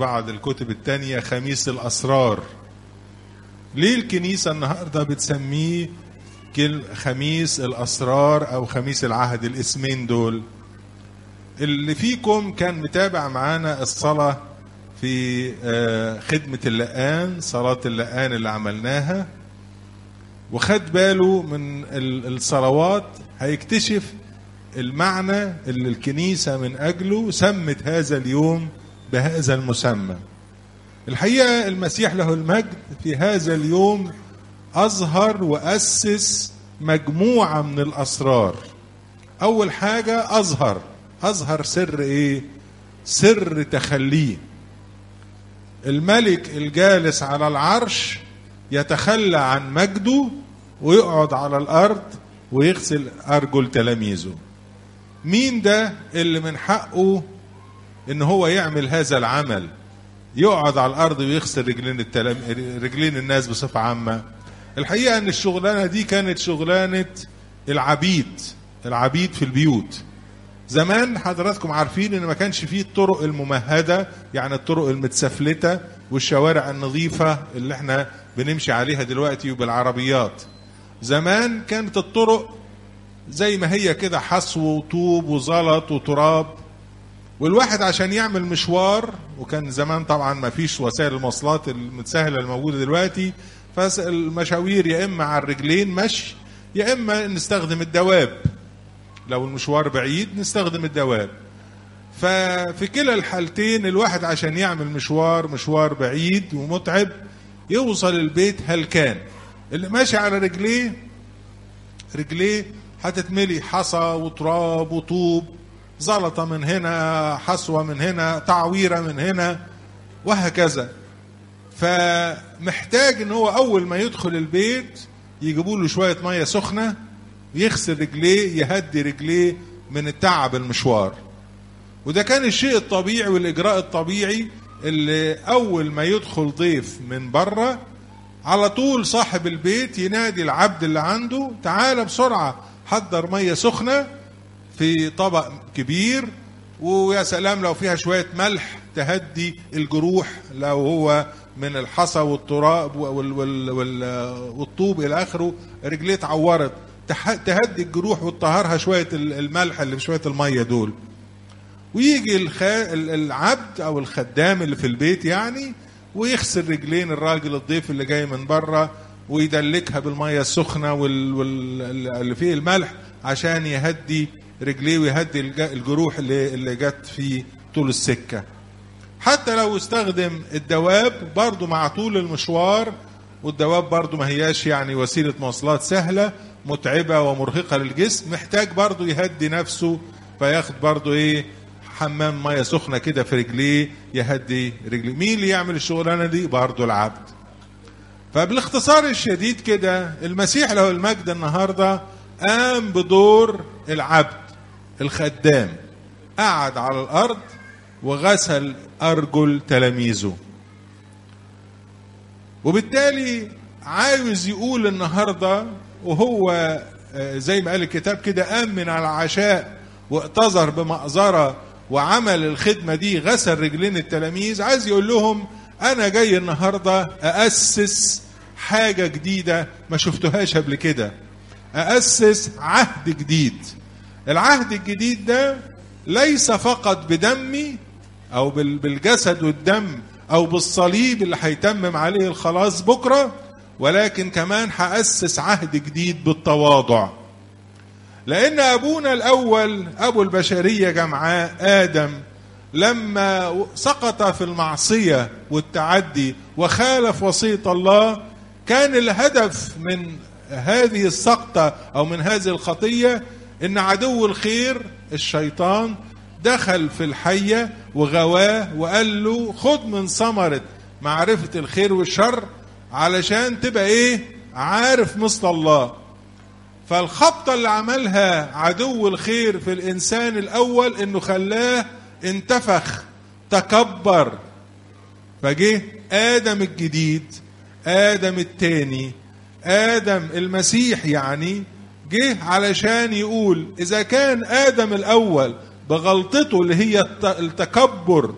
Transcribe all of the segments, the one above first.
بعض الكتب التانية خميس الأسرار ليه الكنيسة النهاردة بتسميه كل خميس الأسرار أو خميس العهد الاسمين دول اللي فيكم كان متابع معانا الصلاة في خدمة اللقان صلاة اللقان اللي عملناها وخد باله من الصلوات هيكتشف المعنى اللي الكنيسة من أجله سمت هذا اليوم بهذا المسمى الحقيقة المسيح له المجد في هذا اليوم أظهر وأسس مجموعة من الأسرار أول حاجة أظهر أظهر سر إيه سر تخليه الملك الجالس على العرش يتخلى عن مجده ويقعد على الأرض ويغسل أرجل تلاميذه مين ده اللي من حقه ان هو يعمل هذا العمل يقعد على الارض ويغسل رجلين التلام... رجلين الناس بصفه عامه الحقيقه ان الشغلانه دي كانت شغلانه العبيد العبيد في البيوت زمان حضراتكم عارفين ان ما كانش فيه الطرق الممهده يعني الطرق المتسفلته والشوارع النظيفه اللي احنا بنمشي عليها دلوقتي وبالعربيات زمان كانت الطرق زي ما هي كده حصو وطوب وزلط وتراب والواحد عشان يعمل مشوار وكان زمان طبعا ما فيش وسائل المواصلات المتسهله الموجوده دلوقتي فالمشاوير يا اما على الرجلين مشي يا اما نستخدم الدواب لو المشوار بعيد نستخدم الدواب ففي كلا الحالتين الواحد عشان يعمل مشوار مشوار بعيد ومتعب يوصل البيت هلكان اللي ماشي على رجليه رجليه هتتملي حصى وتراب وطوب زلطة من هنا حصوة من هنا تعويرة من هنا وهكذا فمحتاج ان هو اول ما يدخل البيت يجيبوا له شوية مية سخنة يغسل رجليه يهدي رجليه من التعب المشوار وده كان الشيء الطبيعي والاجراء الطبيعي اللي اول ما يدخل ضيف من بره على طول صاحب البيت ينادي العبد اللي عنده تعالى بسرعه حضر ميه سخنه في طبق كبير ويا سلام لو فيها شويه ملح تهدي الجروح لو هو من الحصى والتراب وال وال وال والطوب الى اخره رجليه اتعورت تهدي الجروح وتطهرها شويه الملح اللي في شويه الميه دول ويجي الخ... العبد او الخدام اللي في البيت يعني ويغسل رجلين الراجل الضيف اللي جاي من بره ويدلكها بالميه السخنه وال... وال... اللي فيه الملح عشان يهدي رجليه ويهدي الجروح اللي اللي جت فيه طول السكه حتى لو استخدم الدواب برضه مع طول المشوار والدواب برضه ما هياش يعني وسيله مواصلات سهله متعبه ومرهقه للجسم محتاج برضه يهدي نفسه فياخد برضه ايه حمام ميه سخنه كده في رجليه يهدي رجليه مين اللي يعمل الشغلانه دي برضه العبد فبالاختصار الشديد كده المسيح له المجد النهارده قام بدور العبد الخدام قعد على الارض وغسل ارجل تلاميذه وبالتالي عاوز يقول النهارده وهو زي ما قال الكتاب كده قام من على العشاء واعتذر بمأزرة وعمل الخدمة دي غسل رجلين التلاميذ عايز يقول لهم أنا جاي النهاردة أأسس حاجة جديدة ما شفتهاش قبل كده أأسس عهد جديد العهد الجديد ده ليس فقط بدمي أو بالجسد والدم أو بالصليب اللي هيتمم عليه الخلاص بكرة ولكن كمان هأسس عهد جديد بالتواضع لأن أبونا الأول أبو البشرية جمعاء آدم لما سقط في المعصية والتعدي وخالف وصية الله كان الهدف من هذه السقطة أو من هذه الخطية إن عدو الخير الشيطان دخل في الحية وغواه وقال له خد من ثمرة معرفة الخير والشر علشان تبقى ايه عارف مثل الله فالخبطة اللي عملها عدو الخير في الإنسان الأول إنه خلاه انتفخ تكبر فجه آدم الجديد آدم التاني آدم المسيح يعني جه علشان يقول إذا كان آدم الأول بغلطته اللي هي التكبر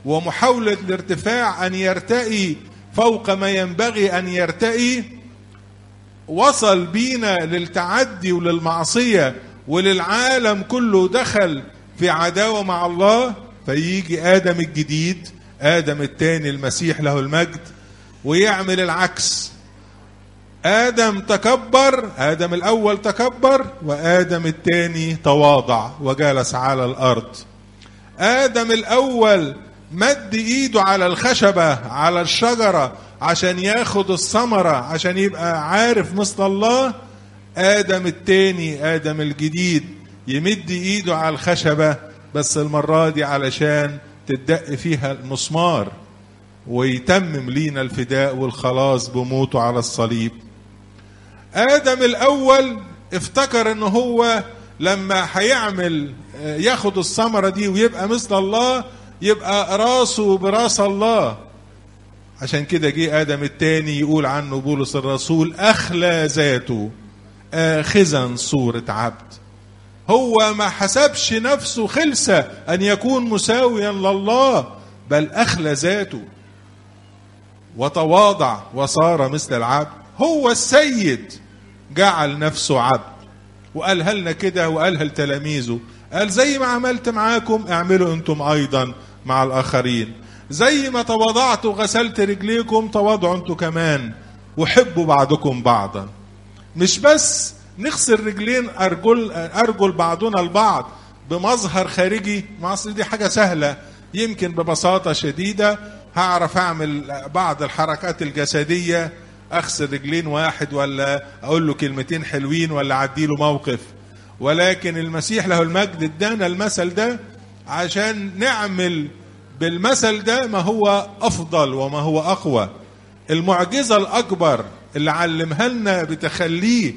ومحاولة الارتفاع أن يرتقي فوق ما ينبغي أن يرتقي وصل بينا للتعدي وللمعصية وللعالم كله دخل في عداوة مع الله فيجي آدم الجديد آدم التاني المسيح له المجد ويعمل العكس آدم تكبر آدم الأول تكبر وآدم الثاني تواضع وجلس على الأرض آدم الأول مد إيده على الخشبة على الشجرة عشان ياخد الثمرة عشان يبقى عارف مثل الله آدم الثاني آدم الجديد يمد إيده على الخشبة بس المرة دي علشان تدق فيها المسمار ويتمم لينا الفداء والخلاص بموته على الصليب ادم الاول افتكر ان هو لما هيعمل ياخد الثمره دي ويبقى مثل الله يبقى راسه براس الله عشان كده جه ادم الثاني يقول عنه بولس الرسول اخلى ذاته اخذا صوره عبد هو ما حسبش نفسه خلسه ان يكون مساويا لله بل اخلى ذاته وتواضع وصار مثل العبد هو السيد جعل نفسه عبد وقالها لنا كده وقالها لتلاميذه قال زي ما عملت معاكم اعملوا انتم ايضا مع الاخرين زي ما تواضعت وغسلت رجليكم تواضعوا انتم كمان وحبوا بعضكم بعضا مش بس نغسل رجلين ارجل ارجل بعضنا البعض بمظهر خارجي ما اصل دي حاجه سهله يمكن ببساطه شديده هعرف اعمل بعض الحركات الجسديه اغسل رجلين واحد ولا اقول له كلمتين حلوين ولا اعدي له موقف ولكن المسيح له المجد ادانا المثل ده عشان نعمل بالمثل ده ما هو افضل وما هو اقوى المعجزه الاكبر اللي علمها لنا بتخليه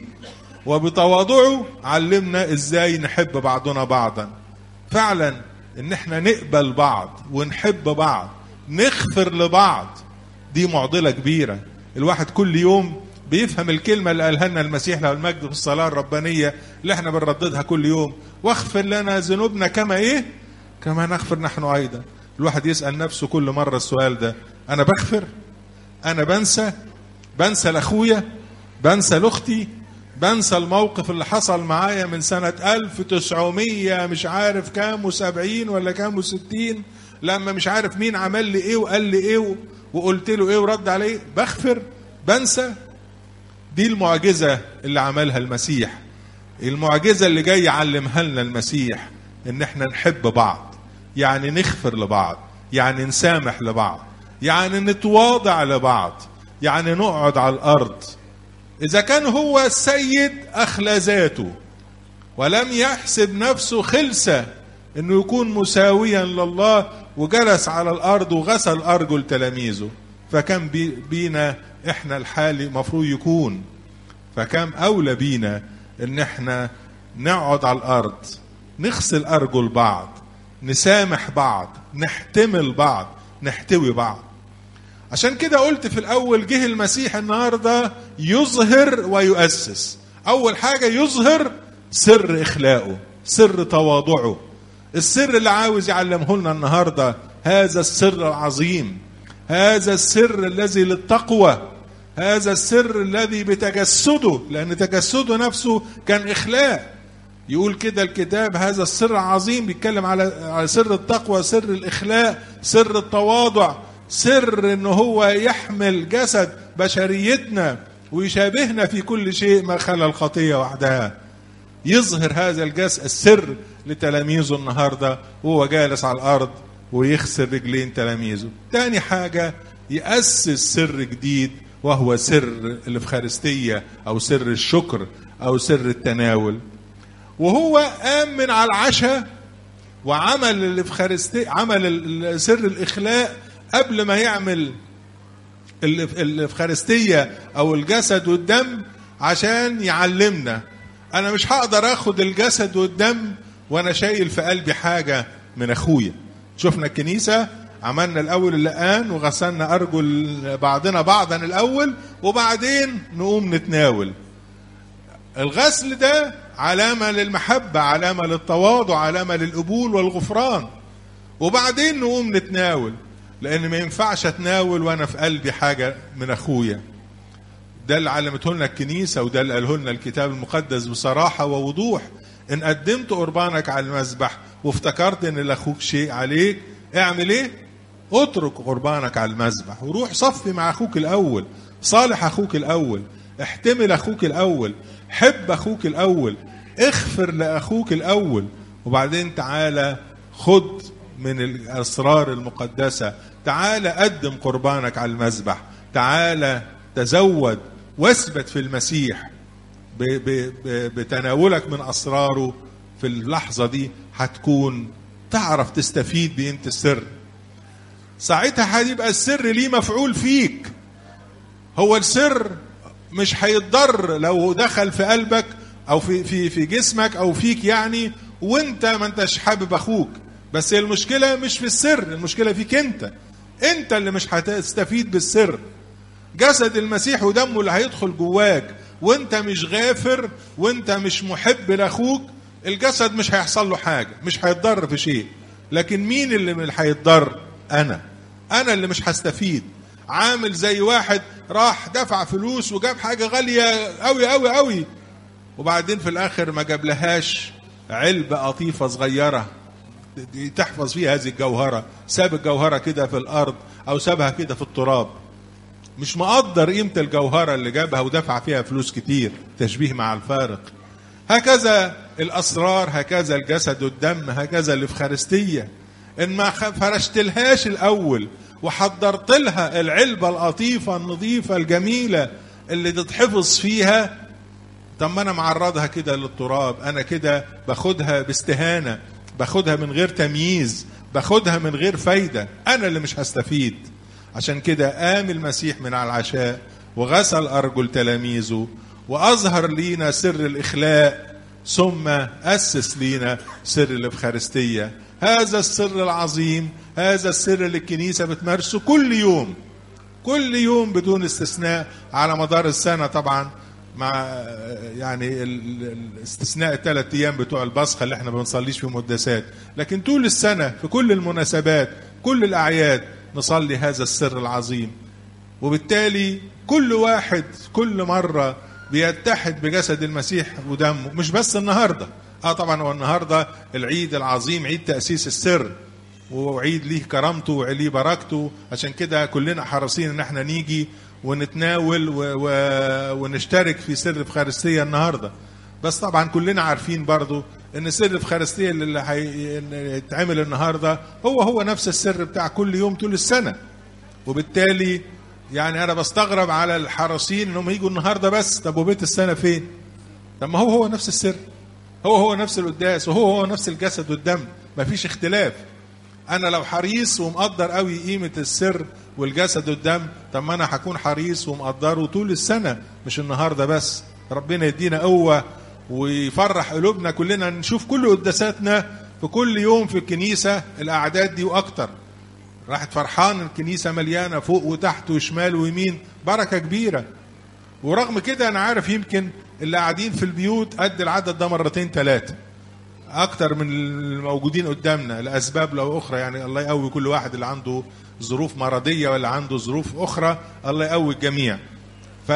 وبتواضعه علمنا ازاي نحب بعضنا بعضا فعلا ان احنا نقبل بعض ونحب بعض نغفر لبعض دي معضله كبيره الواحد كل يوم بيفهم الكلمه اللي قالها لنا المسيح له المجد في الصلاه الربانيه اللي احنا بنرددها كل يوم واغفر لنا ذنوبنا كما ايه كما نغفر نحن ايضا الواحد يسال نفسه كل مره السؤال ده انا بغفر انا بنسى بنسى لاخويا بنسى لاختي بنسى الموقف اللي حصل معايا من سنة 1900 مش عارف كام وسبعين ولا كام وستين لما مش عارف مين عمل لي ايه وقال لي ايه وقلت له ايه ورد عليه بغفر بنسى دي المعجزة اللي عملها المسيح المعجزة اللي جاي يعلمها لنا المسيح ان احنا نحب بعض يعني نغفر لبعض يعني نسامح لبعض يعني نتواضع لبعض يعني نقعد على الارض اذا كان هو السيد اخلى ذاته ولم يحسب نفسه خلسه انه يكون مساويا لله وجلس على الارض وغسل ارجل تلاميذه فكم بي بينا احنا الحالي مفروض يكون فكم اولى بينا ان احنا نقعد على الارض نغسل ارجل بعض نسامح بعض نحتمل بعض نحتوي بعض عشان كده قلت في الاول جه المسيح النهارده يظهر ويؤسس اول حاجه يظهر سر اخلاقه سر تواضعه السر اللي عاوز يعلمه لنا النهارده هذا السر العظيم هذا السر الذي للتقوى هذا السر الذي بتجسده لان تجسده نفسه كان اخلاق يقول كده الكتاب هذا السر العظيم بيتكلم على سر التقوى سر الاخلاق سر التواضع سر ان هو يحمل جسد بشريتنا ويشابهنا في كل شيء ما خلا الخطيه وحدها يظهر هذا الجسد السر لتلاميذه النهارده وهو جالس على الارض ويغسل رجلين تلاميذه تاني حاجه ياسس سر جديد وهو سر الافخارستيه او سر الشكر او سر التناول وهو قام من على العشاء وعمل الافخارستيه عمل سر الاخلاء قبل ما يعمل الافخارستيه او الجسد والدم عشان يعلمنا انا مش هقدر اخد الجسد والدم وانا شايل في قلبي حاجه من اخويا شفنا الكنيسه عملنا الاول اللقان وغسلنا ارجل بعضنا بعضا الاول وبعدين نقوم نتناول الغسل ده علامه للمحبه علامه للتواضع علامه للقبول والغفران وبعدين نقوم نتناول لان ما ينفعش اتناول وانا في قلبي حاجه من اخويا ده اللي علمته لنا الكنيسه وده اللي قاله لنا الكتاب المقدس بصراحه ووضوح ان قدمت قربانك على المذبح وافتكرت ان لاخوك شيء عليك اعمل ايه اترك قربانك على المذبح وروح صفي مع اخوك الاول صالح اخوك الاول احتمل اخوك الاول حب اخوك الاول اغفر لاخوك الاول وبعدين تعالى خد من الاسرار المقدسه تعالى قدم قربانك على المذبح تعالى تزود واثبت في المسيح ب ب ب بتناولك من اسراره في اللحظه دي هتكون تعرف تستفيد بقيمه السر ساعتها هيبقى السر ليه مفعول فيك هو السر مش هيتضر لو دخل في قلبك او في في في جسمك او فيك يعني وانت ما انتش حابب اخوك بس المشكله مش في السر المشكله فيك انت انت اللي مش هتستفيد بالسر جسد المسيح ودمه اللي هيدخل جواك وانت مش غافر وانت مش محب لاخوك الجسد مش هيحصل له حاجه مش هيتضر في شيء لكن مين اللي هيتضر انا انا اللي مش هستفيد عامل زي واحد راح دفع فلوس وجاب حاجه غاليه قوي قوي قوي وبعدين في الاخر ما جابلهاش علبه قطيفه صغيره تحفظ فيها هذه الجوهره ساب الجوهره كده في الارض او سابها كده في التراب مش مقدر قيمه الجوهره اللي جابها ودفع فيها فلوس كتير تشبيه مع الفارق هكذا الاسرار هكذا الجسد والدم هكذا الافخارستيه ان ما فرشتلهاش الاول وحضرت لها العلبه القطيفه النظيفه الجميله اللي تتحفظ فيها طب ما انا معرضها كده للتراب انا كده باخدها باستهانه باخدها من غير تمييز باخدها من غير فايده انا اللي مش هستفيد عشان كده قام المسيح من على العشاء وغسل ارجل تلاميذه واظهر لينا سر الاخلاء ثم اسس لينا سر الافخارستيه هذا السر العظيم هذا السر اللي الكنيسه بتمارسه كل يوم كل يوم بدون استثناء على مدار السنه طبعا مع يعني الاستثناء الثلاث ايام بتوع البصخه اللي احنا ما بنصليش فيهم قداسات لكن طول السنه في كل المناسبات كل الاعياد نصلي هذا السر العظيم وبالتالي كل واحد كل مره بيتحد بجسد المسيح ودمه مش بس النهارده اه طبعا هو النهارده العيد العظيم عيد تاسيس السر وعيد ليه كرامته وليه بركته عشان كده كلنا حريصين ان احنا نيجي ونتناول و... و... ونشترك في سر الافخارستيه النهارده بس طبعا كلنا عارفين برضو ان سر الافخارستيه اللي هيتعمل النهارده هو هو نفس السر بتاع كل يوم طول السنه وبالتالي يعني انا بستغرب على الحرسين انهم يجوا النهارده بس طب وبيت السنه فين طب ما هو هو نفس السر هو هو نفس القداس وهو هو نفس الجسد والدم مفيش اختلاف انا لو حريص ومقدر قوي قيمه السر والجسد والدم طب ما انا هكون حريص ومقدره طول السنه مش النهارده بس ربنا يدينا قوه ويفرح قلوبنا كلنا نشوف كل قداساتنا في كل يوم في الكنيسه الاعداد دي واكتر راحت فرحان الكنيسه مليانه فوق وتحت وشمال ويمين بركه كبيره ورغم كده انا عارف يمكن اللي قاعدين في البيوت قد العدد ده مرتين ثلاثه اكتر من الموجودين قدامنا لاسباب لو اخرى يعني الله يقوي كل واحد اللي عنده ظروف مرضيه ولا عنده ظروف اخرى الله يقوي الجميع ف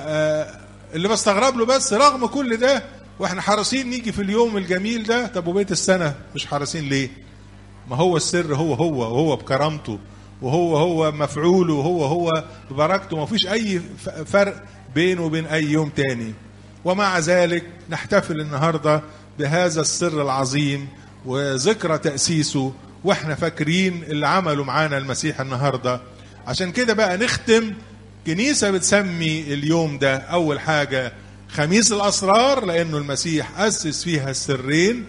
اللي بستغرب له بس رغم كل ده واحنا حريصين نيجي في اليوم الجميل ده طب وبيت السنه مش حريصين ليه ما هو السر هو هو وهو بكرامته وهو هو مفعوله وهو هو ببركته ما فيش اي فرق بينه وبين اي يوم تاني ومع ذلك نحتفل النهارده بهذا السر العظيم وذكرى تأسيسه واحنا فاكرين اللي عمله معانا المسيح النهارده عشان كده بقى نختم كنيسة بتسمي اليوم ده أول حاجة خميس الأسرار لأنه المسيح أسس فيها السرين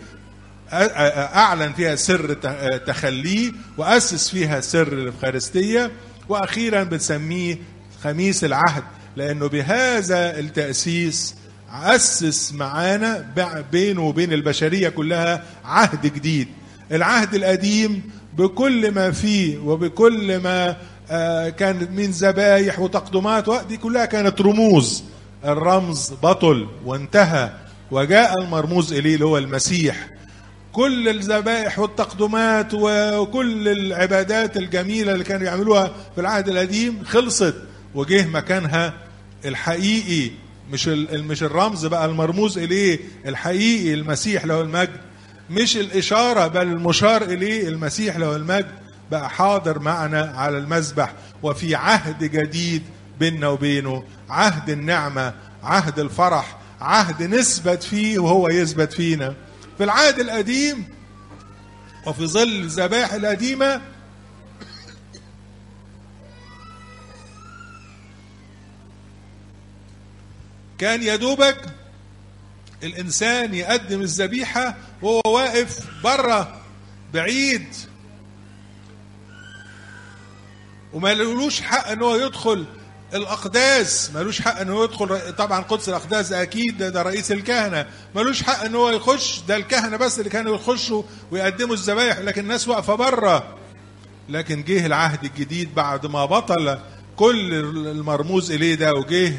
أعلن فيها سر تخليه وأسس فيها سر الإفخارستية وأخيرا بتسميه خميس العهد لأنه بهذا التأسيس أسس معانا بينه وبين البشرية كلها عهد جديد العهد القديم بكل ما فيه وبكل ما كان من ذبايح وتقدمات دي كلها كانت رموز الرمز بطل وانتهى وجاء المرموز إليه اللي هو المسيح كل الذبائح والتقدمات وكل العبادات الجميلة اللي كانوا يعملوها في العهد القديم خلصت وجه مكانها الحقيقي مش مش الرمز بقى المرموز اليه الحقيقي المسيح له المجد مش الاشاره بل المشار اليه المسيح له المجد بقى حاضر معنا على المذبح وفي عهد جديد بيننا وبينه عهد النعمه عهد الفرح عهد نثبت فيه وهو يثبت فينا في العهد القديم وفي ظل الذبائح القديمه كان يدوبك الانسان يقدم الذبيحه وهو واقف بره بعيد وما لهوش حق ان هو يدخل الاقداس ملوش حق ان هو يدخل طبعا قدس الاقداس ده اكيد ده, ده رئيس الكهنه ملوش حق ان هو يخش ده الكهنه بس اللي كانوا يخشوا ويقدموا الذبايح لكن الناس واقفه بره لكن جه العهد الجديد بعد ما بطل كل المرموز اليه ده وجه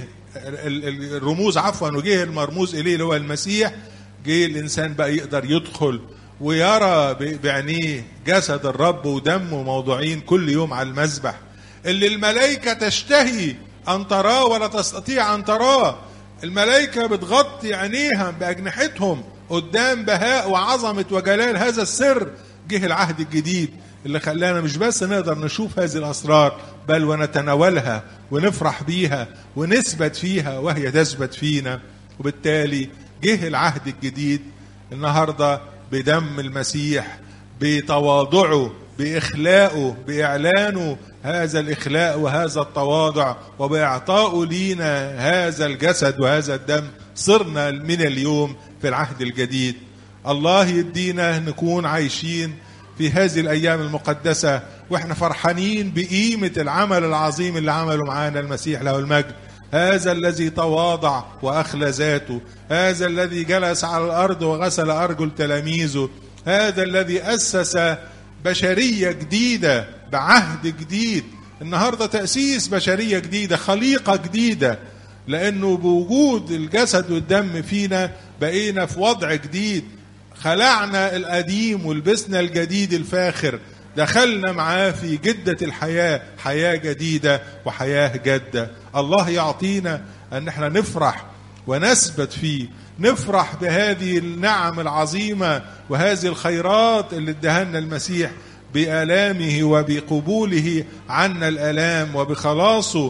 الرموز عفوا وجه المرموز اليه اللي هو المسيح جه الانسان بقى يقدر يدخل ويرى بعينيه جسد الرب ودمه موضوعين كل يوم على المذبح اللي الملائكه تشتهي ان تراه ولا تستطيع ان تراه الملائكه بتغطي عينيها باجنحتهم قدام بهاء وعظمه وجلال هذا السر جه العهد الجديد اللي خلانا مش بس نقدر نشوف هذه الاسرار بل ونتناولها ونفرح بيها ونثبت فيها وهي تثبت فينا وبالتالي جه العهد الجديد النهارده بدم المسيح بتواضعه باخلاقه باعلانه هذا الاخلاء وهذا التواضع وباعطائه لينا هذا الجسد وهذا الدم صرنا من اليوم في العهد الجديد الله يدينا نكون عايشين في هذه الايام المقدسه واحنا فرحانين بقيمه العمل العظيم اللي عمله معانا المسيح له المجد هذا الذي تواضع واخلى ذاته هذا الذي جلس على الارض وغسل ارجل تلاميذه هذا الذي اسس بشريه جديده بعهد جديد النهارده تاسيس بشريه جديده خليقه جديده لانه بوجود الجسد والدم فينا بقينا في وضع جديد خلعنا القديم ولبسنا الجديد الفاخر دخلنا معاه في جدة الحياة حياة جديدة وحياة جادة الله يعطينا أن احنا نفرح ونثبت فيه نفرح بهذه النعم العظيمة وهذه الخيرات اللي ادهنا المسيح بآلامه وبقبوله عنا الآلام وبخلاصه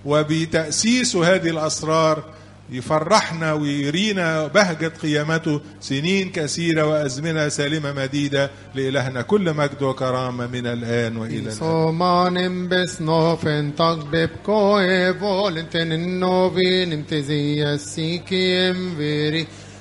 وبتأسيس هذه الأسرار يفرحنا ويرينا بهجة قيامته سنين كثيرة وأزمنة سالمة مديدة لإلهنا كل مجد وكرامة من الآن وإلى الآن Somanen besnofen tag bepko e volen tenen novin im tezi sikim veri